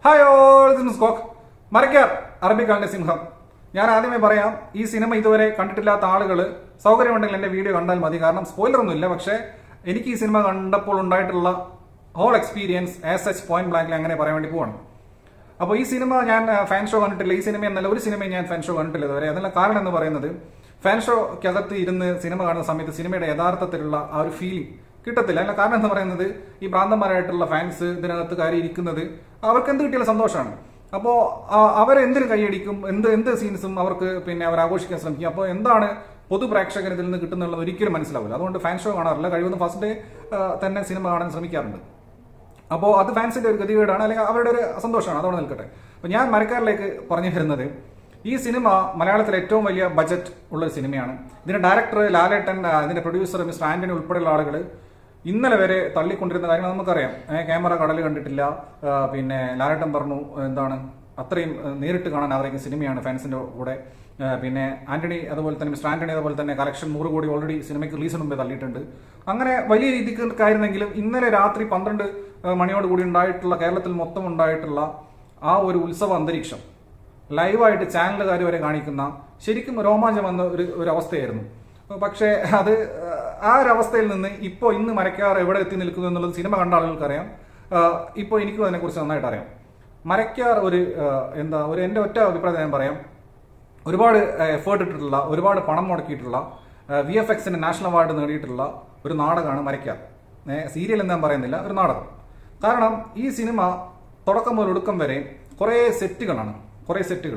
Hi all this കോക്ക് മരക്കാർ അറബിക്കാളിന്റെ സിംഹം ഞാൻ ആദ്യമേ പറയാം ഈ സിനിമ ഇതുവരെ കണ്ടിട്ടില്ലാത്ത ആളുകൾ സൗകര്യമുണ്ടെങ്കിൽ എന്റെ വീഡിയോ കണ്ടാൽ മതി കാരണം സ്പോയിലർ ഒന്നുമില്ല പക്ഷേ എനിക്ക് ഈ സിനിമ കണ്ടപ്പോൾ ഉണ്ടായിട്ടുള്ള whole experience as such point ബ്ലാങ്കിൽ അങ്ങനെ പറയാൻ വേണ്ടി പോവാണ് അപ്പോൾ ഈ സിനിമ ഞാൻ ഫാൻ ഷോ കണ്ടിട്ടില്ല ഈ സിനിമ എന്നല്ല ഒരു സിനിമയും ഞാൻ ഫാൻ ഷോ കണ്ടിട്ടില്ല ഇതുവരെ അതിനുള്ള കാരണം എന്ന് പറയുന്നത് ഫാൻ ഷോക്കകത്ത് ഇരുന്ന് സിനിമ കാണുന്ന സമയത്ത് സിനിമയുടെ യഥാർത്ഥത്തിലുള്ള ആ ഒരു ഫീലിംഗ് കിട്ടത്തില്ല അതിന്റെ കാരണം എന്ന് പറയുന്നത് ഈ ഭ്രാന്തന്മാരായിട്ടുള്ള ഫാൻസ് ഇതിനകത്ത് കയറി ഇരിക്കുന്നത് അവർക്ക് എന്ത് കിട്ടിയാലും സന്തോഷമാണ് അപ്പോൾ അവരെന്തിനു കൈയടിക്കും എന്ത് എന്ത് സീൻസും അവർക്ക് പിന്നെ അവർ ആഘോഷിക്കാൻ ശ്രമിക്കും അപ്പോൾ എന്താണ് പൊതു പ്രേക്ഷകർ ഇതിൽ നിന്ന് കിട്ടുന്നുള്ളത് ഒരിക്കലും മനസ്സിലാവില്ല അതുകൊണ്ട് ഫാൻ ഷോ കാണാറില്ല കഴിയുന്ന ഫസ്റ്റ് ഡേ തന്നെ സിനിമ കാണാൻ ശ്രമിക്കാറുണ്ട് അപ്പോൾ അത് ഫാൻസിന്റെ ഒരു ഗതികേടാണ് അല്ലെങ്കിൽ അവരുടെ ഒരു സന്തോഷമാണ് അതോടെ നിൽക്കട്ടെ അപ്പൊ ഞാൻ മരക്കാരിലേക്ക് പറഞ്ഞു വരുന്നത് ഈ സിനിമ മലയാളത്തിലെ ഏറ്റവും വലിയ ബജറ്റ് ഉള്ള ഒരു സിനിമയാണ് ഇതിന്റെ ഡയറക്ടർ ലാലേട്ടൻ ആ, ഇതിന്റെ പ്രൊഡ്യൂസർ മിസ്റ്റർ ആന്റണി ഉൾപ്പെടെയുള്ള ആളുകൾ ഇന്നലെ വരെ തള്ളിക്കൊണ്ടിരുന്ന കാര്യങ്ങൾ നമുക്കറിയാം ഏ, ക്യാമറ കടൽ കണ്ടിട്ടില്ല ആ, പിന്നെ ലാലേട്ടൻ പറഞ്ഞു എന്താണ് അത്രയും ആ, നേരിട്ട് കാണാൻ ആഗ്രഹിക്കുന്ന സിനിമയാണ് ഫാൻസിന്റെ കൂടെ ആ, പിന്നെ ആന്റണി അതുപോലെ തന്നെ മിസ്റ്റർ ആന്റണി അതുപോലെ തന്നെ കളക്ഷൻ നൂറ് കോടി ഓൾറെഡി സിനിമയ്ക്ക് റിലീസിന് മുമ്പേ തള്ളിയിട്ടുണ്ട് അങ്ങനെ വലിയ രീതിക്ക് ആയിരുന്നെങ്കിലും ഇന്നലെ രാത്രി പന്ത്രണ്ട് ആ, മണിയോട് കൂടി ഉണ്ടായിട്ടുള്ള കേരളത്തിൽ മൊത്തം ഉണ്ടായിട്ടുള്ള ആ ഒരു ഉത്സവ അന്തരീക്ഷം ലൈവായിട്ട് ചാനലുകാർ വരെ കാണിക്കുന്ന ശരിക്കും രോമാഞ്ചം വന്ന ഒരു ഒരു അവസ്ഥയായിരുന്നു പക്ഷേ അത് ആ ഒരു അവസ്ഥയിൽ നിന്ന് ഇപ്പോൾ ഇന്ന് മരക്കാർ എവിടെ എത്തി നിൽക്കുന്നു എന്നുള്ളത് സിനിമ കണ്ട ആളുകൾക്കറിയാം ഇപ്പോൾ എനിക്കും അതിനെക്കുറിച്ച് നന്നായിട്ട് അറിയാം മരക്കാർ ഒരു ആ, എന്താ ഒരു എൻ്റെ ഒറ്റ അഭിപ്രായം ഞാൻ പറയാം ഒരുപാട് എഫേർട്ട് ഇട്ടിട്ടുള്ള ഒരുപാട് പണം മുടക്കിയിട്ടുള്ള വി എഫ് എക്സിന്റെ നാഷണൽ അവാർഡ് നേടിയിട്ടുള്ള ഒരു നാടകമാണ് മരയ്ക്കാർ സീരിയൽ എന്ന് ഞാൻ പറയുന്നില്ല ഒരു നാടകം കാരണം ഈ സിനിമ തുടക്കം മുതൽ ഒടുക്കം വരെ കുറേ സെറ്റുകളാണ് കുറേ സെറ്റുകൾ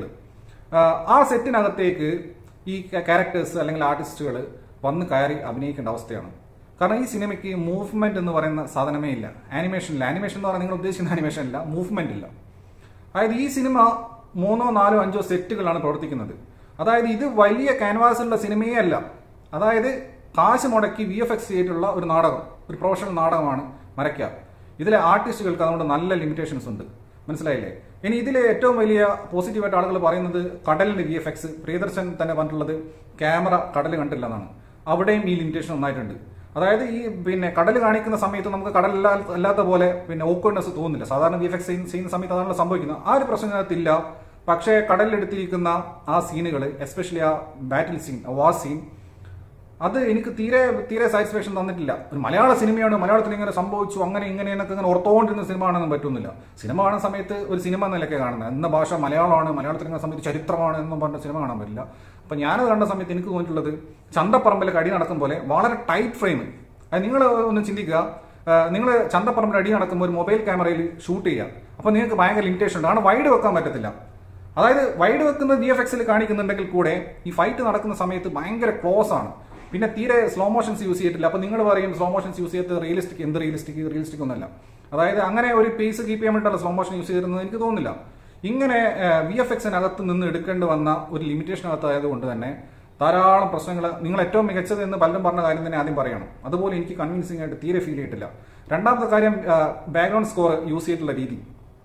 ആ സെറ്റിനകത്തേക്ക് ഈ ക്യാരക്ടേഴ്സ് അല്ലെങ്കിൽ ആർട്ടിസ്റ്റുകൾ വന്ന് കയറി അഭിനയിക്കേണ്ട അവസ്ഥയാണ് കാരണം ഈ സിനിമയ്ക്ക് മൂവ്മെന്റ് എന്ന് പറയുന്ന സാധനമേ ഇല്ല ആനിമേഷൻ ഇല്ല ആനിമേഷൻ എന്ന് പറഞ്ഞാൽ നിങ്ങൾ ഉദ്ദേശിക്കുന്ന ആനിമേഷൻ ഇല്ല മൂവ്മെന്റ് ഇല്ല അതായത് ഈ സിനിമ മൂന്നോ നാലോ അഞ്ചോ സെറ്റുകളാണ് പ്രവർത്തിക്കുന്നത് അതായത് ഇത് വലിയ ക്യാൻവാസിലുള്ള സിനിമയേ അല്ല അതായത് കാശ് മുടക്കി വി എഫ് എക്സ് ചെയ്തിട്ടുള്ള ഒരു നാടകം ഒരു പ്രൊഫഷണൽ നാടകമാണ് മരയ്ക്ക ഇതിലെ ആർട്ടിസ്റ്റുകൾക്ക് അതുകൊണ്ട് നല്ല ലിമിറ്റേഷൻസ് ഉണ്ട് മനസ്സിലായില്ലേ ഇനി ഇതിലെ ഏറ്റവും വലിയ പോസിറ്റീവായിട്ട് ആളുകൾ പറയുന്നത് കടലിന്റെ വി എഫ് എക്സ് പ്രിയദർശൻ തന്നെ പറഞ്ഞിട്ടുള്ളത് ക്യാമറ കടൽ കണ്ടില്ല എന്നാണ് അവിടെയും ഈ ലിമിറ്റേഷൻ നന്നായിട്ടുണ്ട് അതായത് ഈ പിന്നെ കടൽ കാണിക്കുന്ന സമയത്ത് നമുക്ക് കടൽ അല്ലാത്ത പോലെ പിന്നെ ഓക്വേർഡ്നെസ് തോന്നുന്നില്ല സാധാരണ വി എഫ് എക്സ് ചെയ്യുന്ന സമയത്ത് അതാണല്ലോ സംഭവിക്കുന്നത് ആ ഒരു പ്രശ്നം ഇതിനകത്തില്ല പക്ഷേ കടലിലെടുത്തിരിക്കുന്ന ആ സീനുകൾ എസ്പെഷ്യലി ആ ബാറ്റിൽ സീൻ വാർ സീൻ അത് എനിക്ക് തീരെ തീരെ സാറ്റിസ്ഫാക്ഷൻ തന്നിട്ടില്ല ഒരു മലയാള സിനിമയാണ് മലയാളത്തിൽ ഇങ്ങനെ സംഭവിച്ചു അങ്ങനെ ഇങ്ങനെ എന്നൊക്കെ ഇങ്ങനെ ഓർത്തോണ്ടിരുന്ന സിനിമ കാണാനൊന്നും പറ്റുന്നില്ല സിനിമ കാണുന്ന സമയത്ത് ഒരു സിനിമ എന്നൊക്കെ കാണുന്നത് എന്ന ഭാഷ മലയാളമാണ് മലയാളത്തിൽ ഇങ്ങനെ സമയത്ത് ചരിത്രമാണ് എന്നും പറഞ്ഞ സിനിമ കാണാൻ പറ്റില്ല അപ്പൊ ഞാനത് കണ്ട സമയത്ത് എനിക്ക് തോന്നിയിട്ടുള്ളത് ചന്തപ്പറമ്പിലെ കടി നടക്കും പോലെ വളരെ ടൈറ്റ് ഫ്രെയിം അത് നിങ്ങൾ ഒന്ന് ചിന്തിക്കുക നിങ്ങൾ ചന്തപ്പറമ്പിൽ അടി നടക്കുമ്പോൾ ഒരു മൊബൈൽ ക്യാമറയിൽ ഷൂട്ട് ചെയ്യുക അപ്പോൾ നിങ്ങൾക്ക് ഭയങ്കര ലിമിറ്റേഷൻ ഉണ്ട് കാരണം വൈഡ് വെക്കാൻ പറ്റത്തില്ല അതായത് വൈഡ് വെക്കുന്നത് വി എഫ് എക്സിൽ കാണിക്കുന്നുണ്ടെങ്കിൽ കൂടെ ഈ ഫൈറ്റ് നടക്കുന്ന സമയത്ത് ഭയങ്കര ക്ലോസ് ആണ് പിന്നെ തീരെ സ്ലോ മോഷൻസ് യൂസ് ചെയ്തിട്ടില്ല അപ്പൊ നിങ്ങൾ പറയും സ്ലോ മോഷൻസ് യൂസ് ചെയ്തത് റിയലിസ്റ്റിക് എന്ത് റിയലിസ്റ്റിക് റിയലിസ്റ്റിക് ഒന്നല്ല അതായത് അങ്ങനെ ഒരു പേസ് കീപ്പ് ചെയ്യാൻ വേണ്ടിയിട്ടുള്ള സ്ലോ മോഷൻ യൂസ് ചെയ്തിരുന്നത് എനിക്ക് തോന്നുന്നില്ല ഇങ്ങനെ വി എഫ് എക്സിനകത്ത് നിന്ന് എടുക്കേണ്ടി വന്ന ഒരു ലിമിറ്റേഷനകത്ത് ആയതുകൊണ്ട് തന്നെ ധാരാളം പ്രശ്നങ്ങൾ നിങ്ങൾ ഏറ്റവും മികച്ചത് എന്ന് പലരും പറഞ്ഞ കാര്യം തന്നെ ആദ്യം പറയണം അതുപോലെ എനിക്ക് കൺവിൻസിംഗ് ആയിട്ട് തീരെ ഫീൽ ചെയ്തിട്ടില്ല രണ്ടാമത്തെ കാര്യം ബാക്ക്ഗ്രൗണ്ട് സ്കോർ യൂസ് ചെയ്തിട്ടുള്ള രീതി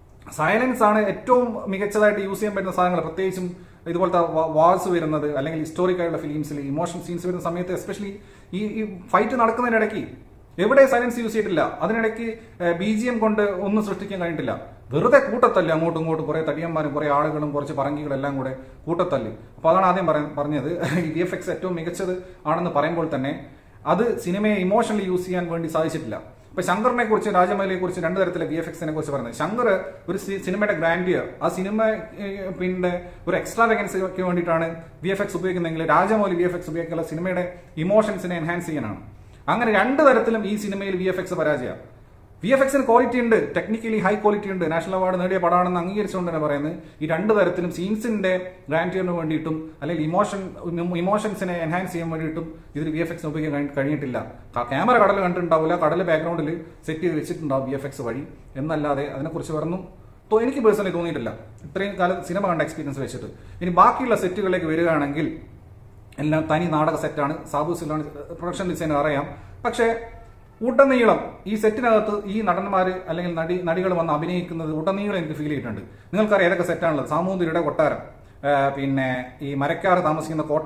സൈലൻസ് ആണ് ഏറ്റവും മികച്ചതായിട്ട് യൂസ് ചെയ്യാൻ പറ്റുന്ന സാധനങ്ങൾ പ്രത്യേകിച്ചും ഇതുപോലത്തെ വാൾസ് വരുന്നത് അല്ലെങ്കിൽ ഹിസ്റ്റോറിക് ആയിട്ടുള്ള ഫിലിംസിൽ ഇമോഷൻ സീൻസ് വരുന്ന സമയത്ത് എസ്പെഷ്യലി ഈ ഈ ഫൈറ്റ് നടക്കുന്നതിനിടയ്ക്ക് എവിടെ സൈലൻസ് യൂസ് ചെയ്തിട്ടില്ല അതിനിടയ്ക്ക് ബി ജി എം കൊണ്ട് ഒന്നും സൃഷ്ടിക്കാൻ കഴിഞ്ഞിട്ടില്ല വെറുതെ കൂട്ടത്തല്ല് അങ്ങോട്ടും ഇങ്ങോട്ടും കുറെ തടിയന്മാരും കുറെ ആളുകളും കുറച്ച് പറങ്കികളും എല്ലാം കൂടെ കൂട്ടത്തല്ല് അപ്പൊ അതാണ് ആദ്യം പറയ- പറഞ്ഞത് വി എഫ് എക്സ് ഏറ്റവും മികച്ചത് ആണെന്ന് പറയുമ്പോൾ തന്നെ അത് സിനിമയെ ഇമോഷണലി യൂസ് ചെയ്യാൻ വേണ്ടി സാധിച്ചിട്ടില്ല ഇപ്പൊ ശങ്കറിനെ കുറിച്ച് രാജമൗലിയെ കുറിച്ച് രണ്ട് തരത്തിലെ വി എഫ് എക്സിനെ കുറിച്ച് പറയുന്നത് ശങ്കർ ഒരു സി- സിനിമയുടെ ഗ്രാൻഡിയർ ആ സിനിമ ഏഹ്, പിന്നെ ഒരു എക്സ്ട്രാ വേക്കൻസിക്ക് വേണ്ടിയിട്ടാണ് വി എഫ് എക്സ് ഉപയോഗിക്കുന്നതെങ്കിൽ രാജമൗലി വി എഫ് എക്സ് ഉപയോഗിക്കുന്ന സിനിമയുടെ ഇമോഷൻസിനെ എൻഹാൻസ് ചെയ്യാനാണ് അങ്ങനെ രണ്ട് തരത്തിലും ഈ സിനിമയിൽ വി എഫ് എക്സ് പരാജയം വി എഫ് എക്സിന് ക്വാളിറ്റി ഉണ്ട് ടെക്നിക്കലി ഹൈ ക്വാളിറ്റി ഉണ്ട് നാഷണൽ അവാർഡ് നേടിയ പടമാണെന്ന് അംഗീകരിച്ചുകൊണ്ട് തന്നെ പറയുന്നത് ഈ രണ്ട് തരത്തിലും സീൻസിന്റെ ഗ്രാൻഡിയറിന് വേണ്ടിയിട്ടും അല്ലെങ്കിൽ ഇമോഷൻ ഇമോഷൻസിനെ എൻഹാൻസ് ചെയ്യാൻ വേണ്ടിയിട്ടും ഇതിൽ വി എഫ് എക്സിന് ഉപയോഗിക്കാൻ കഴി- കഴിഞ്ഞിട്ടില്ല ക- ക്യാമറ കടൽ കണ്ടിട്ടുണ്ടാവില്ല കടൽ ബാക്ക്ഗ്രൗണ്ടിൽ സെറ്റ് ചെയ്ത് വെച്ചിട്ടുണ്ടാവും വി എഫ് എക്സ് വഴി എന്നല്ലാതെ അതിനെക്കുറിച്ച് പറഞ്ഞു തോ എനിക്ക് പേഴ്സണലി തോന്നിയിട്ടില്ല ഇത്രയും കാലം സിനിമ കണ്ട എക്സ്പീരിയൻസ് വെച്ചിട്ട് ഇനി ബാക്കിയുള്ള സെറ്റുകളിലേക്ക് വരികയാണെങ്കിൽ എല്ലാം തനി നാടക സെറ്റാണ് സാബു സിലാണ് പ്രൊഡക്ഷൻ ഡിസൈനർ അറിയാം പക്ഷേ ഉടനീളം ഈ സെറ്റിനകത്ത് ഈ നടന്മാർ അല്ലെങ്കിൽ നടി നടികൾ വന്ന് അഭിനയിക്കുന്നത് ഉടനീളം എനിക്ക് ഫീൽ ചെയ്തിട്ടുണ്ട് നിങ്ങൾക്കറിയാം ഏതൊക്കെ സെറ്റാണുള്ളത് സാമൂതിരിയുടെ കൊട്ടാരം ആ, പിന്നെ ഈ മരക്കാർ താമസിക്കുന്ന കോട്ട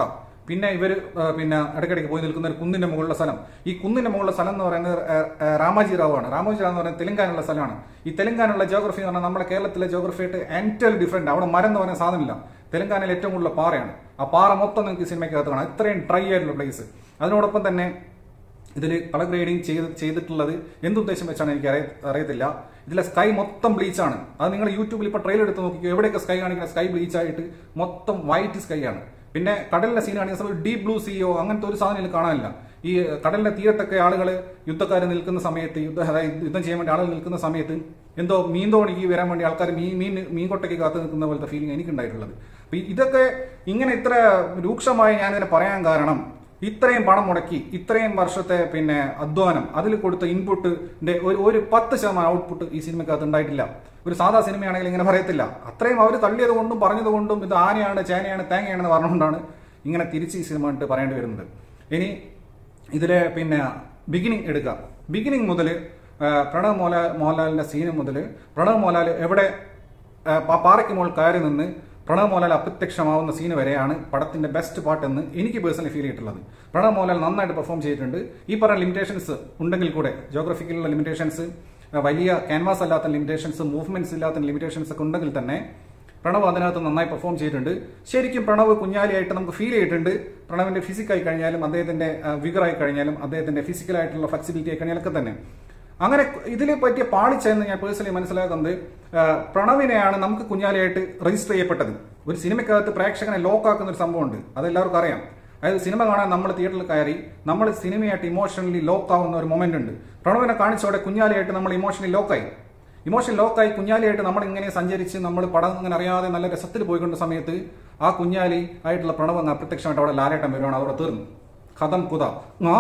പിന്നെ ഇവർ പിന്നെ ഇടയ്ക്കിടയ്ക്ക് പോയി നിൽക്കുന്ന ഒരു കുന്നിന്റെ മുകളിലുള്ള സ്ഥലം ഈ കുന്നിന്റെ മുകളിലുള്ള സ്ഥലം എന്ന് പറയുന്നത് ആ, ആ, രാമാജി റാവു ആണ് രാമോജി റാവു എന്ന് പറയുന്നത് തെലങ്കാനുള്ള സ്ഥലമാണ് ഈ തെലങ്കാനുള്ള ജോഗ്രഫി എന്ന് പറഞ്ഞാൽ നമ്മുടെ കേരളത്തിലെ ജോഗ്രഫി ആയിട്ട് എൻറ്റൽ ഡിഫറെന്റ് അവിടെ മരം എന്ന് പറയുന്ന സാധനമില്ല തെലങ്കാനയിൽ ഏറ്റവും കൂടുതൽ പാറയാണ് ആ പാറ മൊത്തം നിങ്ങൾക്ക് ഈ സിനിമയ്ക്കകത്ത് കാണാം ഇത്രയും ഡ്രൈ ആയിട്ടുള്ള പ്ലേസ് അതിനോടൊപ്പം തന്നെ ഇതിൽ കളർ ഗ്രേഡിങ് ചെയ്ത് ചെയ്തിട്ടുള്ളത് എന്തുദ്ദേശം വെച്ചാണ് എനിക്ക് അറിയ അറിയത്തില്ല ഇതിലെ സ്കൈ മൊത്തം ബ്ലീച്ച് ആണ് അത് നിങ്ങൾ യൂട്യൂബിൽ ഇപ്പോൾ ട്രെയിലർ എടുത്ത് നോക്കിക്കോ എവിടെയൊക്കെ സ്കൈ കാണിക്കുന്ന സ്കൈ ബ്ലീച്ച് ആയിട്ട് മൊത്തം വൈറ്റ് സ്കൈ ആണ് പിന്നെ കടലിലെ സീൻ കാണിക്കുന്ന സമയത്ത് ഡീപ് ബ്ലൂ സീയോ അങ്ങനത്തെ ഒരു സാധനം ഇതിൽ കാണാനില്ല ഈ കടലിന്റെ തീരത്തൊക്കെ ആളുകൾ യുദ്ധക്കാർ നിൽക്കുന്ന സമയത്ത് യുദ്ധ അതായത് യുദ്ധം ചെയ്യാൻ വേണ്ടി ആളുകൾ നിൽക്കുന്ന സമയത്ത് എന്തോ മീൻ തോണിക്ക് വരാൻ വേണ്ടി ആൾക്കാർ മീൻ മീൻ മീൻ കൊട്ടയ്ക്ക് കാത്തു നിൽക്കുന്ന പോലത്തെ ഫീലിംഗ് എനിക്കുണ്ടായിട്ടുള്ളത് അപ്പൊ ഇതൊക്കെ ഇങ്ങനെ ഇത്ര രൂക്ഷമായി ഞാനിതിനെ പറയാൻ കാരണം ഇത്രയും പണം മുടക്കി ഇത്രയും വർഷത്തെ പിന്നെ അധ്വാനം അതിൽ കൊടുത്ത ഇൻപുട്ടിന്റെ ഒരു ഒരു പത്ത് ശതമാനം ഔട്ട്പുട്ട് ഈ സിനിമക്കകത്ത് ഉണ്ടായിട്ടില്ല ഒരു സാധാ സിനിമയാണെങ്കിൽ ഇങ്ങനെ പറയത്തില്ല അത്രയും അവർ തള്ളിയത് കൊണ്ടും പറഞ്ഞത് കൊണ്ടും ഇത് ആനയാണ് ചേനയാണ് തേങ്ങയാണെന്ന് പറഞ്ഞുകൊണ്ടാണ് ഇങ്ങനെ തിരിച്ച് ഈ സിനിമ കണ്ടിട്ട് പറയേണ്ടി വരുന്നത് ഇനി ഇതിലെ പിന്നെ ബിഗിനിങ് എടുക്കാം ബിഗിനിങ് മുതൽ പ്രണവ് മോഹൻലാൽ മോഹൻലാലിന്റെ സീന് മുതൽ പ്രണവ് മോഹൻലാൽ എവിടെ ആ, പ- പാറയ്ക്ക് മുകൾ കയറി നിന്ന് പ്രണവ് മോഹൻലാൽ അപ്രത്യക്ഷമാവുന്ന സീന് വരെയാണ് പടത്തിന്റെ ബെസ്റ്റ് പാർട്ട് എന്ന് എനിക്ക് പേഴ്സണലി ഫീൽ ചെയ്തിട്ടുള്ളത് പ്രണവ് മോഹൻലാൽ നന്നായിട്ട് പെർഫോം ചെയ്തിട്ടുണ്ട് ഈ പറഞ്ഞ ലിമിറ്റേഷൻസ് ഉണ്ടെങ്കിൽ കൂടെ ജോഗ്രഫിക്കലുള്ള ലിമിറ്റേഷൻസ് വലിയ ക്യാൻവാസ് അല്ലാത്ത ലിമിറ്റേഷൻസ് മൂവ്മെന്റ്സ് ഇല്ലാത്ത ലിമിറ്റേഷൻസ് ഒക്കെ ഉണ്ടെങ്കിൽ തന്നെ പ്രണവ് അതിനകത്ത് നന്നായി പെർഫോം ചെയ്തിട്ടുണ്ട് ശരിക്കും പ്രണവ് കുഞ്ഞാലിയായിട്ട് നമുക്ക് ഫീൽ ചെയ്തിട്ടുണ്ട് പ്രണവിന്റെ ഫിസിക്കായി കഴിഞ്ഞാലും അദ്ദേഹത്തിന്റെ വിഗറായി കഴിഞ്ഞാലും അദ്ദേഹത്തിന്റെ ഫിസിക്കലായിട്ടുള്ള ഫ്ലെക്സിബിലിറ്റി ആയി കഴിഞ്ഞാലൊക്കെ തന്നെ അങ്ങനെ ഇതിനെ പറ്റിയ പാളിച്ചെന്ന് ഞാൻ പേഴ്സണലി മനസ്സിലാക്കുന്നത് ആ, പ്രണവിനെയാണ് നമുക്ക് കുഞ്ഞാലിയായിട്ട് രജിസ്റ്റർ ചെയ്യപ്പെട്ടത് ഒരു സിനിമയ്ക്കകത്ത് പ്രേക്ഷകനെ ലോക്കാക്കുന്ന ഒരു സംഭവമുണ്ട് അതെല്ലാവർക്കും അറിയാം അതായത് സിനിമ കാണാൻ നമ്മൾ തിയേറ്ററിൽ കയറി നമ്മൾ സിനിമയായിട്ട് ഇമോഷണലി ലോക്ക് ആവുന്ന ഒരു മൊമെന്റ് ഉണ്ട് പ്രണവിനെ കാണിച്ചോടെ കുഞ്ഞാലിയായിട്ട് നമ്മൾ ഇമോഷണലി ലോക്കായി ഇമോഷൻ ലോക്കായി കുഞ്ഞാലിയായിട്ട് നമ്മൾ ഇങ്ങനെ സഞ്ചരിച്ച് നമ്മൾ പടം ഇങ്ങനെ അറിയാതെ നല്ല രസത്തിൽ പോയിക്കൊണ്ട സമയത്ത് ആ കുഞ്ഞാലി ആയിട്ടുള്ള പ്രണവ് അങ്ങ് അപ്രത്യക്ഷമായിട്ട് അവിടെ ലാലേട്ടൻ വരുവാണ് അതോടെ തീർന്നു കഥം കുത ങാ,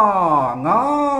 ങാ,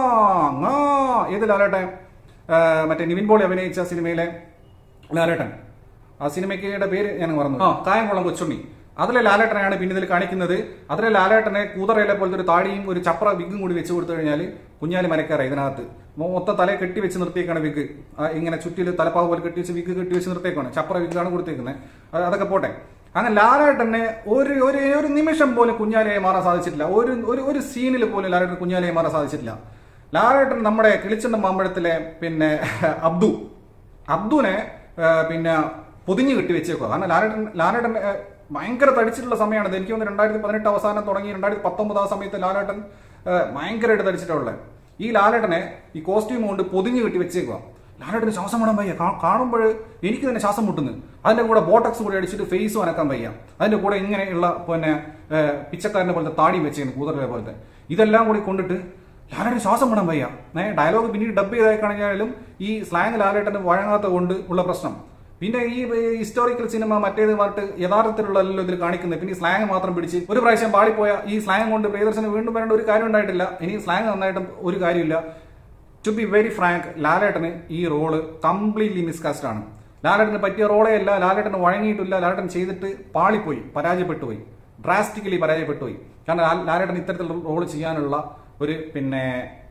ങാ. ഏത് ലാലേട്ടൻ ആ, മറ്റേ നിവിൻ പോളി അഭിനയിച്ച സിനിമയിലെ ലാലേട്ടൻ ആ സിനിമയ്ക്കയുടെ പേര് ഞാൻ മറന്നു ആ കായംകുളം കൊച്ചുണ്ണി അതിലെ ലാലേട്ടനെയാണ് പിന്നെ ഇതിൽ കാണിക്കുന്നത് അതിലെ ലാലേട്ടനെ കൂതറയിലെ പോലത്തെ ഒരു താടിയും ഒരു ചപ്ര വിഗും കൂടി വെച്ച് കൊടുത്തു കഴിഞ്ഞാൽ കുഞ്ഞാലി മരക്കാറ ഇതിനകത്ത് മൊത്തം തലയെ കെട്ടി വെച്ച് നിർത്തിയേക്കാണ് വിഗ് ആ, ഇങ്ങനെ ചുറ്റിൽ തലപ്പാവ് പോലെ കെട്ടി വെച്ച് വിഗ് കെട്ടി വെച്ച് നിർത്തിയേക്കാണ് ചപ്ര വിഗാണ് കൊടുത്തേക്കുന്നത് അത് അതൊക്കെ പോട്ടെ അങ്ങനെ ലാലേട്ടനെ ഒരു ഒരു ഒരു നിമിഷം പോലും കുഞ്ഞാലിയായി മാറാൻ സാധിച്ചിട്ടില്ല ഒരു ഒരു ഒരു സീനിൽ പോലും ലാലേട്ടൻ കുഞ്ഞാലിയായി മാറാൻ സാധിച്ചിട്ടില്ല ലാലേട്ടൻ നമ്മുടെ കിളിച്ചണ്ട മാമ്പഴത്തിലെ പിന്നെ അബ്ദു അബ്ദുനെ ആ, പിന്നെ പൊതിഞ്ഞു കെട്ടി വെച്ചേക്കുക കാരണം ലാലേട്ടൻ ലാലേട്ടൻ ആ, ഭയങ്കര തടിച്ചിട്ടുള്ള സമയമാണ് ഇത് എനിക്ക് തോന്നുന്നു രണ്ടായിരത്തി പതിനെട്ട് അവസാനം തുടങ്ങി രണ്ടായിരത്തി പത്തൊമ്പത് ആ സമയത്ത് ലാലേട്ടൻ ആ, ഭയങ്കരമായിട്ട് തടിച്ചിട്ടുള്ളത് ഈ ലാലേട്ടനെ ഈ കോസ്റ്റ്യൂം കൊണ്ട് പൊതിഞ്ഞു കെട്ടി വെച്ചേക്കുക ലാലേട്ടന് ശ്വാസം വിടാൻ വയ്യ കാ- കാണുമ്പോൾ എനിക്ക് തന്നെ ശ്വാസം മുട്ടുന്നു അതിന്റെ കൂടെ ബോട്ടക്സ് കൂടി അടിച്ചിട്ട് ഫേസും അനക്കാൻ വയ്യ അതിന്റെ കൂടെ ഇങ്ങനെയുള്ള പിന്നെ ആ, പിച്ചക്കാരനെ പോലത്തെ താടിയും വെച്ചേക്കുന്നു കൂതറിനെ പോലത്തെ ഇതെല്ലാം കൂടി കൊണ്ടിട്ട് ലാലേട്ടൻ ശ്വാസം വിടാൻ വയ്യ ഏ ഡയലോഗ് പിന്നീട് ഡബ് ചെയ്തായി കഴിഞ്ഞാലും ഈ സ്ലാങ് ലാലേട്ടന് വഴങ്ങാത്ത കൊണ്ട് ഉള്ള പ്രശ്നം പിന്നെ ഈ ഹിസ്റ്റോറിക്കൽ സിനിമ മറ്റേത് പറഞ്ഞിട്ട് യഥാർത്ഥത്തിലുള്ള അല്ലല്ലോ ഇതിൽ കാണിക്കുന്നത് പിന്നെ ഈ സ്ലാങ് മാത്രം പിടിച്ച് ഒരു പ്രാവശ്യം പാളിപ്പോയ ഈ സ്ലാങ് കൊണ്ട് പ്രിയദർശന് വീണ്ടും വരേണ്ട ഒരു കാര്യം ഉണ്ടായിട്ടില്ല ഇനി സ്ലാങ് നന്നായിട്ടും ഒരു കാര്യമില്ല ടു ബി വെരി ഫ്രാങ്ക് ലാലേട്ടന് ഈ റോള് കംപ്ലീറ്റ്ലി മിസ്കാസ്റ്റ് ആണ് ലാലേട്ടന് പറ്റിയ റോളേ അല്ല ലാലേട്ടന് വഴങ്ങിയിട്ടില്ല ലാലേട്ടൻ ചെയ്തിട്ട് പാളിപ്പോയി പരാജയപ്പെട്ടു പോയി ഡ്രാസ്റ്റിക്കലി പരാജയപ്പെട്ടു പോയി കാരണം ലാ- ലാലേട്ടൻ ഇത്തരത്തിലുള്ള റോള് ചെയ്യാനുള്ള ഒരു പിന്നെ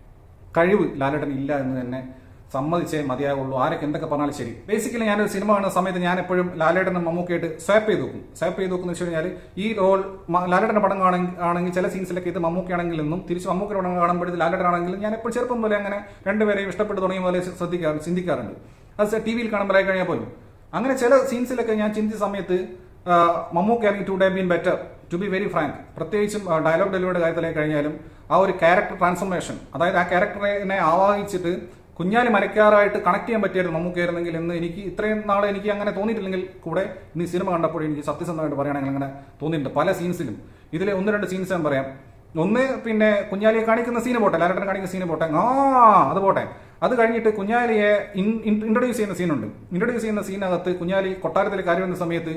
കഴിവ് ലാലേട്ടൻ ഇല്ല എന്ന് തന്നെ സമ്മതിച്ചേ മതിയാവുള്ളൂ ആരൊക്കെ എന്തൊക്കെ പറഞ്ഞാലും ശരി ബേസിക്കലി ഞാനൊരു സിനിമ കാണുന്ന സമയത്ത് ഞാൻ എപ്പോഴും ലാലേട്ടനും മമ്മൂക്കായിട്ട് സ്വാപ്പ് ചെയ്ത് നോക്കും സ്വാപ്പ് ചെയ്ത് നോക്കുന്ന വെച്ച് കഴിഞ്ഞാൽ ഈ റോൾ ലാലേട്ടന്റെ പടം കാണുമെങ്കിൽ ആണെങ്കിൽ ചില സീൻസിലൊക്കെ ഇത് മമ്മൂക്കാണെങ്കിൽ എന്നും തിരിച്ച് മമ്മൂക്കിന്റെ പടം കാണുമ്പോഴത്തെ ലാലേട്ടൻ ആണെങ്കിലും ഞാൻ എപ്പോഴും ചെറുപ്പം പോലെ അങ്ങനെ രണ്ടുപേരെയും ഇഷ്ടപ്പെട്ട് തുടങ്ങിയ പോലെ ശ്രദ്ധിക്കാറ് ചിന്തിക്കാറുണ്ട് അത് ടി വിയിൽ കാണുമ്പോഴായി കഴിഞ്ഞാൽ പോലും അങ്ങനെ ചില സീൻസിലൊക്കെ ഞാൻ ചിന്തിച്ച സമയത്ത് മമ്മൂക്കാണെങ്കിൽ today been better to be very frank പ്രത്യേകിച്ചും ഡയലോഗ് ഡെലിവറിയുടെ കാര്യത്തിലേക്ക് കഴിഞ്ഞാലും ആ ഒരു ക്യാരക്ടർ ട്രാൻസ്ഫോർമേഷൻ അതായത് ആ ക്യാരക്ടറിനെ ആവാഹിച്ചിട്ട് കുഞ്ഞാലി മരക്കാറായിട്ട് കണക്ട് ചെയ്യാൻ പറ്റിയായിരുന്നു മമ്മൂക്കായിരുന്നെങ്കിൽ എന്ന് എനിക്ക് ഇത്രയും നാളെ എനിക്ക് അങ്ങനെ തോന്നിയിട്ടില്ലെങ്കിൽ കൂടെ ഇനി സിനിമ കണ്ടപ്പോൾ എനിക്ക് സത്യസന്ധമായിട്ട് പറയുകയാണെങ്കിൽ അങ്ങനെ തോന്നിയിട്ടുണ്ട് പല സീൻസിലും ഇതിലെ ഒന്ന് രണ്ട് സീൻസ് ഞാൻ പറയാം ഒന്ന് പിന്നെ കുഞ്ഞാലിയെ കാണിക്കുന്ന സീന് പോട്ടെ ലാലേട്ടൻ കാണിക്കുന്ന സീന് പോട്ടെ ആ അത് പോട്ടെ അത് കഴിഞ്ഞിട്ട് കുഞ്ഞാലിയെ ഇൻട്രൊഡ്യൂസ് ചെയ്യുന്ന സീനുണ്ട് ഇൻട്രൊഡ്യൂസ് ചെയ്യുന്ന സീനകത്ത് കുഞ്ഞാലി കൊട്ടാരത്തിൽ കാര്യം വരുന്ന സമയത്ത്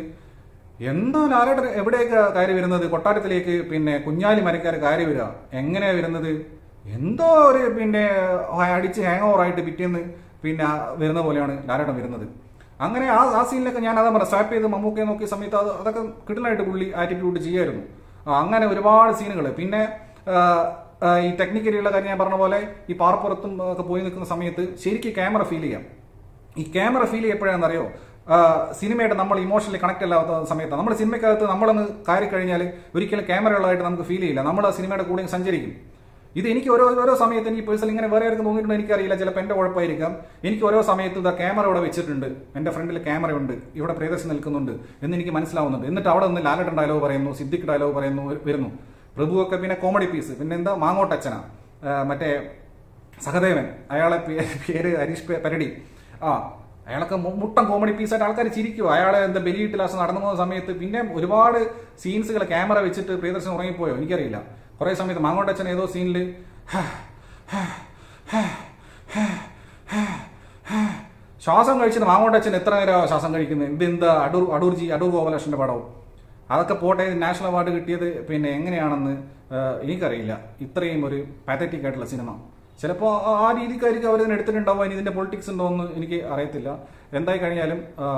എന്തോ ലാലേട്ടൻ എവിടേക്ക് കയറി വരുന്നത് കൊട്ടാരത്തിലേക്ക് പിന്നെ കുഞ്ഞാലി മരക്കാർ കയറി വരിക എങ്ങനെയാ വരുന്നത് എന്തോ ഒരു പിന്നെ അടിച്ച് ഹാങ് ഓവർ ആയിട്ട് പിറ്റേന്ന് പിന്നെ വരുന്ന പോലെയാണ് ലാലേട്ടൻ വരുന്നത് അങ്ങനെ ആ ആ സീനിലൊക്കെ ഞാൻ അതാ പറയാം സ്വാപ്പ് ചെയ്ത് മമ്മൂക്കയെ നോക്കിയ സമയത്ത് അത് അതൊക്കെ കിടലായിട്ട് പുള്ളി ആറ്റിറ്റ്യൂഡ് ചെയ്യായിരുന്നു ആ, അങ്ങനെ ഒരുപാട് സീനുകൾ പിന്നെ ആ, ആ, ഈ ടെക്നിക്കലിയുള്ള കാര്യം ഞാൻ പറഞ്ഞ പോലെ ഈ പാറപ്പുറത്തും ഒക്കെ പോയി നിൽക്കുന്ന സമയത്ത് ശരിക്കും ക്യാമറ ഫീൽ ചെയ്യാം ഈ ക്യാമറ ഫീൽ ചെയ്യപ്പോഴാണെന്നറിയോ ആ, സിനിമയായിട്ട് നമ്മൾ ഇമോഷണലി കണക്ട് അല്ലാത്ത സമയത്ത് നമ്മൾ സിനിമയ്ക്കകത്ത് നമ്മളൊന്ന് കയറി കഴിഞ്ഞാൽ ഒരിക്കലും ക്യാമറ ഉള്ളതായിട്ട് നമുക്ക് ഫീൽ ചെയ്യില്ല നമ്മൾ ആ സിനിമയുടെ കൂടെ സഞ്ചരിക്കും ഇത് എനിക്ക് ഓരോ ഓരോ സമയത്ത് എനിക്ക് പേഴ്സണൽ ഇങ്ങനെ വേറെ ആർക്കും തോന്നിയിട്ടുണ്ടോ എനിക്കറിയില്ല ചിലപ്പോൾ എൻ്റെ കുഴപ്പമായിരിക്കാം എനിക്ക് ഓരോ സമയത്ത് ഇതാ ക്യാമറ ഇവിടെ വെച്ചിട്ടുണ്ട് എൻ്റെ ഫ്രണ്ടിൽ ക്യാമറയുണ്ട് ഇവിടെ പ്രിയദർശൻ നിൽക്കുന്നുണ്ട് എന്ന് എനിക്ക് മനസ്സിലാവുന്നുണ്ട് എന്നിട്ട് അവിടെ നിന്ന് ലാലട്ടൻ ഡയലോഗ് പറയുന്നു സിദ്ദിഖ് ഡയലോഗ് പറയുന്നു വരുന്നു പ്രഭുവൊക്കെ പിന്നെ കോമഡി പീസ് പിന്നെ എന്താ മാങ്ങോട്ടച്ഛന ആ, മറ്റേ സഹദേവൻ അയാളെ പേ- പേര് ഹരീഷ് പെ- പരടി ആ അയാളൊക്കെ മു- മുട്ടം കോമഡി പീസായിട്ട് ആൾക്കാർ ചിരിക്കും അയാളെ എന്താ ബലിയിട്ട് ലാസ്റ്റ് നടന്നു പോകുന്ന സമയത്ത് പിന്നെ ഒരുപാട് സീൻസുകൾ ക്യാമറ വെച്ചിട്ട് പ്രിയദർശൻ ഉറങ്ങിപ്പോയോ എനിക്കറിയില്ല കുറെ സമയത്ത് മാങ്ങോട്ടച്ഛൻ ഏതോ സീനിൽ ശ്വാസം കഴിച്ചിട്ട് മാങ്ങോട്ടച്ഛൻ എത്ര നേരം ശ്വാസം കഴിക്കുന്നത് ഇത് എന്താ അടൂർ അടൂർജി അടൂർ ഗോപാലകൃഷ്ണന്റെ പടവും അതൊക്കെ പോട്ടെ ഇത് നാഷണൽ അവാർഡ് കിട്ടിയത് പിന്നെ എങ്ങനെയാണെന്ന് ആ, എനിക്കറിയില്ല ഇത്രയും ഒരു പാത്തറ്റിക് ആയിട്ടുള്ള സിനിമ ചിലപ്പോൾ ആ രീതിക്കായിരിക്കും അവർ ഇതിനെ എടുത്തിട്ടുണ്ടാവും ഇനി ഇതിന്റെ പൊളിറ്റിക്സ് ഉണ്ടോ എന്ന് എനിക്ക് അറിയത്തില്ല എന്തായി കഴിഞ്ഞാലും ആ,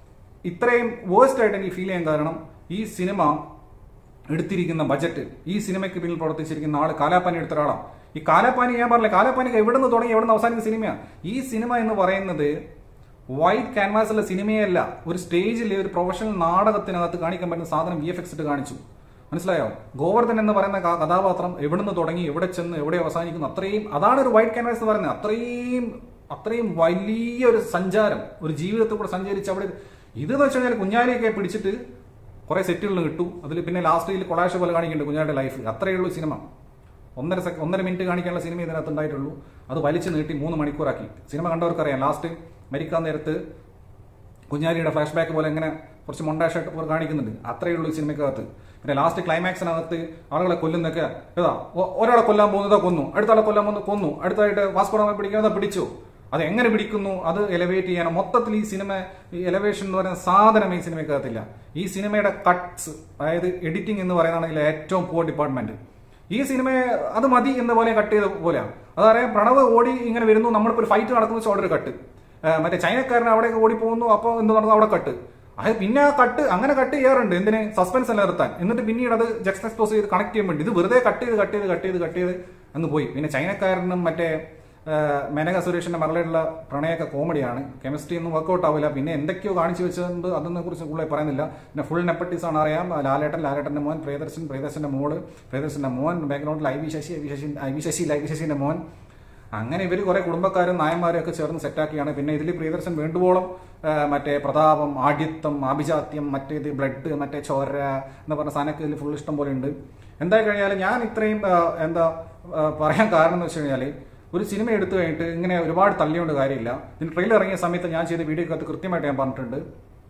ഇത്രയും വേഴ്സ്റ്റ് ആയിട്ട് എനിക്ക് ഫീൽ ചെയ്യാൻ കാരണം ഈ സിനിമ എടുത്തിരിക്കുന്ന ബജറ്റ് ഈ സിനിമയ്ക്ക് പിന്നിൽ പ്രവർത്തിച്ചിരിക്കുന്ന ആള് കാലാപ്പാനി എടുത്ത ഒരാളാണ് ഈ കാലാപ്പാനി ഞാൻ പറഞ്ഞില്ല കാലാപ്പാനി എവിടെ നിന്ന് തുടങ്ങി എവിടെ നിന്ന് അവസാനിക്കുന്ന സിനിമയാണ് ഈ സിനിമ എന്ന് പറയുന്നത് വൈറ്റ് ക്യാൻവാസിലെ സിനിമയല്ല ഒരു സ്റ്റേജിൽ ഒരു പ്രൊഫഷണൽ നാടകത്തിനകത്ത് കാണിക്കാൻ പറ്റുന്ന സാധനം വി എഫ് എക്സ് ഇട്ട് കാണിച്ചു മനസ്സിലായോ ഗോവർദ്ധൻ എന്ന് പറയുന്ന ക- കഥാപാത്രം എവിടെ നിന്ന് തുടങ്ങി എവിടെ ചെന്ന് എവിടെ അവസാനിക്കുന്നു അത്രയും അതാണ് ഒരു വൈറ്റ് ക്യാൻവാസ് എന്ന് പറയുന്നത് അത്രയും അത്രയും വലിയ ഒരു സഞ്ചാരം ഒരു ജീവിതത്തിൽ കൂടെ സഞ്ചരിച്ച് അവിടെ ഇതെന്ന് വെച്ച് കഴിഞ്ഞാൽ കുഞ്ഞാലിയൊക്കെ പിടിച്ചിട്ട് കുറെ സെറ്റുകളിൽ കിട്ടു അതിൽ പിന്നെ ലാസ്റ്റിൽ കൊളാഷ് പോലെ കാണിക്കുന്നുണ്ട് കുഞ്ഞാരുടെ ലൈഫ് അത്രയേ ഉള്ളൂ സിനിമ ഒന്നര സെക്ക ഒന്നര മിനിറ്റ് കാണിക്കാനുള്ള സിനിമ ഇതിനകത്ത് ഉണ്ടായിട്ടുള്ളൂ അത് വലിച്ചു നീട്ടി മൂന്ന് മണിക്കൂറാക്കി സിനിമ കണ്ടവർക്കറിയാം ലാസ്റ്റ് മരിക്കാൻ നേരത്ത് കുഞ്ഞാലിയുടെ ഫ്ലാഷ് ബാക്ക് പോലെ ഇങ്ങനെ കുറച്ച് മൊണ്ടാഷായിട്ട് പോലെ കാണിക്കുന്നുണ്ട് അത്രയേ ഉള്ളൂ ഈ സിനിമയ്ക്കകത്ത് പിന്നെ ലാസ്റ്റ് ക്ലൈമാക്സിനകത്ത് ആളുകളെ കൊല്ലുന്നൊക്കെ ഏതാ ഒ- ഒരാളെ കൊല്ലാൻ പോകുന്നതോ കൊന്നു അടുത്ത ആളെ കൊല്ലാൻ പോകുന്നത് കൊന്നു അടുത്തായിട്ട് വാസ്കോഡാമ പിടിക്കുന്നതോ പിടിച്ചു അത് എങ്ങനെ പിടിക്കുന്നു അത് എലവേറ്റ് ചെയ്യാനോ മൊത്തത്തിൽ ഈ സിനിമ ഈ എലവേഷൻ എന്ന് പറയുന്ന സാധനം ഈ സിനിമയ്ക്കകത്തില്ല ഈ സിനിമയുടെ കട്ട്സ് അതായത് എഡിറ്റിംഗ് എന്ന് പറയുന്നതാണ് ഇതിലെ ഏറ്റവും പൂർ ഡിപ്പാർട്ട്മെന്റ് ഈ സിനിമയെ അത് മതി എന്ന പോലെ കട്ട് ചെയ്ത പോലെയാണ് അതറിയാം പ്രണവ് ഓടി ഇങ്ങനെ വരുന്നു നമ്മളിപ്പോൾ ഒരു ഫൈറ്റ് നടക്കുന്ന വെച്ചാൽ അവിടെ ഒരു കട്ട് ആ, മറ്റേ ചൈനക്കാരൻ അവിടേക്ക് ഓടി പോകുന്നു അപ്പോൾ എന്ത് നടന്നു അവിടെ കട്ട് അത് പിന്നെ ആ കട്ട് അങ്ങനെ കട്ട് ചെയ്യാറുണ്ട് എന്തിന് സസ്പെൻസ് അല്ല നിർത്താൻ എന്നിട്ട് പിന്നീട് അത് ജക്സ് എക്സ്പോസ് ചെയ്ത് കണക്ട് ചെയ്യാൻ വേണ്ടി ഇത് വെറുതെ കട്ട് ചെയ്ത് കട്ട് ചെയ്ത് കട്ട് ചെയ്ത് കട്ട് ചെയ്ത് അങ്ങ് പോയി പിന്നെ ചൈനക്കാരനും മറ്റേ ആ, മേനക സുരേഷിന്റെ മകളുടെ പ്രണയമൊക്കെ കോമഡിയാണ് കെമിസ്ട്രി ഒന്നും വർക്കൗട്ട് ആവില്ല പിന്നെ എന്തൊക്കെയോ കാണിച്ചു വെച്ചതുകൊണ്ട് അതിനെ കുറിച്ച് കൂടുതൽ പറയുന്നില്ല പിന്നെ ഫുൾ നെപ്പറ്റീസ് ആണ് അറിയാം ലാലേട്ടൻ ലാലേട്ടന്റെ മോൻ പ്രിയദർശൻ പ്രിയദർശന്റെ മോള് പ്രിയദർശന്റെ മോൻ ബാക്ക്ഗ്രൗണ്ടിൽ I V Sasi I V Sasi I V Sasi I V ശശിന്റെ മോൻ അങ്ങനെ ഇവർ കുറെ കുടുംബക്കാരും നായന്മാരും ഒക്കെ ചേർന്ന് സെറ്റാക്കിയാണ് പിന്നെ ഇതിൽ പ്രിയദർശൻ വേണ്ടുവോളം ആ, മറ്റേ പ്രതാപം ആഢ്യത്വം ആഭിജാത്യം മറ്റേത് ബ്ലഡ് മറ്റേ ചോര എന്ന് പറഞ്ഞ സാധനമൊക്കെ ഇതിൽ ഫുൾ ഇഷ്ടം പോലെ ഉണ്ട് എന്തായി കഴിഞ്ഞാൽ ഞാൻ ഇത്രയും ആ, എന്താ ആ, പറയാൻ കാരണം എന്ന് വെച്ച് കഴിഞ്ഞാൽ ഒരു സിനിമ എടുത്തു കഴിഞ്ഞിട്ട് ഇങ്ങനെ ഒരുപാട് തള്ളിയോണ്ട് കാര്യമില്ല ഇതിന് ട്രെയിലർ ഇറങ്ങിയ സമയത്ത് ഞാൻ ചെയ്ത വീഡിയോക്കകത്ത് കൃത്യമായിട്ട് ഞാൻ പറഞ്ഞിട്ടുണ്ട്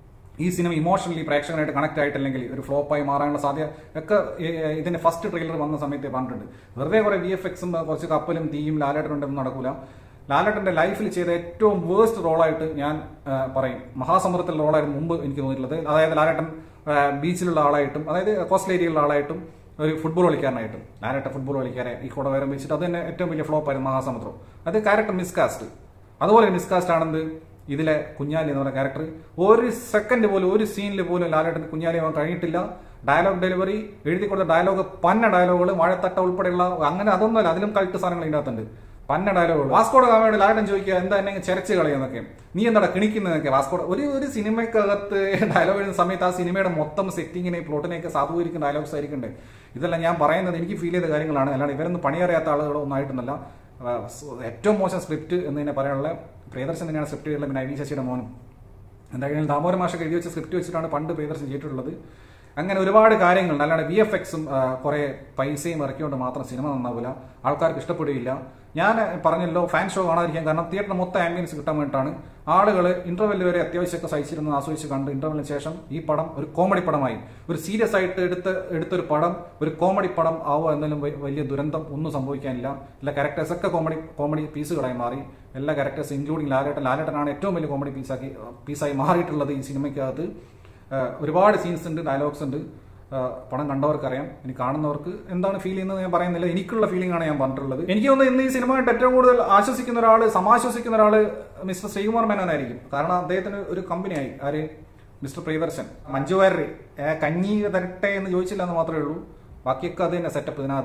ഈ സിനിമ ഇമോഷണലി പ്രേക്ഷകനായിട്ട് കണക്ട് ആയിട്ടില്ലെങ്കിൽ ഒരു ഫ്ലോപ്പായി മാറാനുള്ള സാധ്യത ഒക്കെ ഏ, ഏ, ഇതിന്റെ ഫസ്റ്റ് ട്രെയിലർ വന്ന സമയത്ത് പറഞ്ഞിട്ടുണ്ട് വെറുതെ കുറെ വി എഫ് എക്സും കുറച്ച് കപ്പലും തീയും ലാലേട്ടനുണ്ടെന്നും നടക്കൂല ലാലേട്ടന്റെ ലൈഫിൽ ചെയ്ത ഏറ്റവും വേഴ്സ്റ്റ് റോളായിട്ട് ഞാൻ ആ, പറയും മഹാസമുദ്രത്തിലെ റോളായിരുന്നു മുമ്പ് എനിക്ക് തോന്നിയിട്ടുള്ളത് അതായത് ലാലേട്ടൻ ആ, ബീച്ചിലുള്ള ആളായിട്ടും അതായത് കോസ്റ്റൽ ഏരിയയിലുള്ള ആളായിട്ടും ഒരു ഫുട്ബോൾ കളിക്കാരനായിട്ടും ലാലേട്ടൻ ഫുട്ബോൾ കളിക്കാരെ ഈ കൂടെ വരം വെച്ചിട്ട് അത് തന്നെ ഏറ്റവും വലിയ ഫ്ലോപ്പായിരുന്നു മഹാസമുദ്രം അത് ക്യാരക്ടർ മിസ്കാസ്റ്റ് അതുപോലെ മിസ്കാസ്റ്റ് ആണെന്ന് ഇതിലെ കുഞ്ഞാലി എന്ന് പറയുന്ന ക്യാരക്ടർ ഒരു സെക്കൻഡ് പോലും ഒരു സീനിൽ പോലും ലാലേട്ടന് കുഞ്ഞാലി ആവാൻ കഴിഞ്ഞിട്ടില്ല ഡയലോഗ് ഡെലിവറി എഴുതി കൊടുത്ത ഡയലോഗ് പന്ന ഡയലോഗുകൾ മഴത്തട്ട ഉൾപ്പെടെയുള്ള അങ്ങനെ അതൊന്നുമല്ല അതിലും കൾട്ട് സാധനങ്ങൾ ഇതിനകത്തുണ്ട് പന്ന ഡയലോഗുകൾ വാസ്കോഡ ഗാമയോട് ലാലേട്ടൻ ചോദിക്കുക എന്താ എന്നെ ചെരച്ച് കളയുന്നൊക്കെ നീ എന്താ കിണിക്കുന്നതൊക്കെ വാസ്കോഡ ഒരു ഒരു സിനിമയ്ക്കകത്ത് ഡയലോഗ് എഴുതുന്ന സമയത്ത് ആ സിനിമയുടെ മൊത്തം സെറ്റിങ്ങിനെ പ്ലോട്ടിനെയൊക്കെ സാധൂകരിക്കുന്ന ഡയലോഗ്സ് ആയിരിക്കണ്ടേ ഇതെല്ലാം ഞാൻ പറയുന്നത് എനിക്ക് ഫീൽ ചെയ്ത കാര്യങ്ങളാണ് അല്ലാണ്ട് ഇവരൊന്നും പണിയറിയാത്ത ആളുകളോ ഒന്നും ആയിട്ടൊന്നല്ല ആ, സ് ഏറ്റവും മോശം സ്ക്രിപ്റ്റ് എന്ന് തന്നെ പറയാനുള്ള പ്രിയദർശൻ തന്നെയാണ് സ്ക്രിപ്റ്റ് ചെയ്തിട്ടുള്ളത് പിന്നെ ഐ വി ശശിയുടെ മോനും എന്തായാലും ദാമോദര മാഷൊക്കെ എഴുതി വെച്ച സ്ക്രിപ്റ്റ് വെച്ചിട്ടാണ് പണ്ട് പ്രിയദർശൻ ചെയ്തിട്ടുള്ളത് അങ്ങനെ ഒരുപാട് കാര്യങ്ങൾ അല്ലാണ്ട് വി എഫ് എക്സും കുറെ പൈസയും ഇറക്കിക്കൊണ്ട് മാത്രം സിനിമ നന്നാവില്ല ആൾക്കാർക്ക് ഇഷ്ടപ്പെടുകയില്ല ഞാൻ പറഞ്ഞല്ലോ ഫാൻ ഷോ കാണാതിരിക്കാൻ കാരണം തിയേറ്ററിന് മൊത്തം ആംബിയൻസ് കിട്ടാൻ വേണ്ടിയിട്ടാണ് ആളുകൾ ഇന്റർവെൽ വരെ അത്യാവശ്യമൊക്കെ സഹിച്ചിരുന്ന് ആസ്വദിച്ച് കണ്ട് ഇന്റർവെല്ലിന് ശേഷം ഈ പടം ഒരു കോമഡി പടമായി ഒരു സീരിയസ് ആയിട്ട് എടുത്ത് എടുത്തൊരു പടം ഒരു കോമഡി പടം ആവുക എന്നാലും വ- വലിയ ദുരന്തം ഒന്നും സംഭവിക്കാനില്ല എല്ലാ ക്യാരക്ടേഴ്സ് ഒക്കെ കോമഡി കോമഡി പീസുകളായി മാറി എല്ലാ ക്യാരക്ടേഴ്സ് ഇൻക്ലൂഡിംഗ് ലാലേട്ടൻ ലാലേട്ടനാണ് ഏറ്റവും വലിയ കോമഡി പീസാക്കി പീസായി മാറിയിട്ടുള്ളത് ഈ സിനിമയ്ക്കകത്ത് ആഹ് ഒരുപാട് സീൻസ് ഉണ്ട് ഡയലോഗ്സ് ഉണ്ട് ആഹ് പടം കണ്ടവർക്കറിയാം ഇനി കാണുന്നവർക്ക് എന്താണ് ഫീൽ ചെയ്യുന്നത് ഞാൻ പറയുന്നില്ല എനിക്കുള്ള ഫീലിംഗ് ആണ് ഞാൻ പറഞ്ഞിട്ടുള്ളത് എനിക്ക് തോന്നുന്നു ഇന്ന് ഈ സിനിമ കണ്ട് ഏറ്റവും കൂടുതൽ ആശ്വസിക്കുന്ന ഒരാൾ സമാശ്വസിക്കുന്ന ഒരാൾ മിസ്റ്റർ ശ്രീകുമാർ മേനോനായിരിക്കും കാരണം അദ്ദേഹത്തിന് ഒരു കമ്പനിയായി ആര് മിസ്റ്റർ പ്രിയദർശൻ മഞ്ജു വാര്യർ ഏ, കഞ്ഞി തരട്ടെ എന്ന് ചോദിച്ചില്ല എന്ന് മാത്രമേ ഉള്ളൂ ബാക്കിയൊക്കെ അത് തന്നെ സെറ്റപ്പ് ഇതിനകത്ത്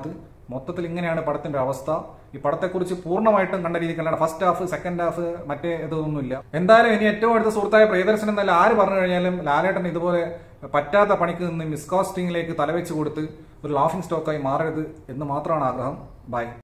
മൊത്തത്തിൽ ഇങ്ങനെയാണ് പടത്തിന്റെ അവസ്ഥ ഈ പടത്തെക്കുറിച്ച് പൂർണ്ണമായിട്ടും കണ്ട രീതിക്ക് അല്ലാണ്ട് ഫസ്റ്റ് ഹാഫ് സെക്കൻഡ് ഹാഫ് മറ്റേ ഇതൊന്നുമില്ല എന്തായാലും ഇനി ഏറ്റവും അടുത്ത സുഹൃത്തായ പ്രിയദർശൻ എന്നല്ല ആര് പറഞ്ഞു കഴിഞ്ഞാലും ലാലേട്ടൻ ഇതുപോലെ പറ്റാത്ത പണിക്ക് നിന്ന് മിസ്കാസ്റ്റിംഗിലേക്ക് തലവെച്ച് കൊടുത്ത് ഒരു ലാഫിംഗ് സ്റ്റോക്കായി മാറരുത് എന്ന് മാത്രമാണ് ആഗ്രഹം ബൈ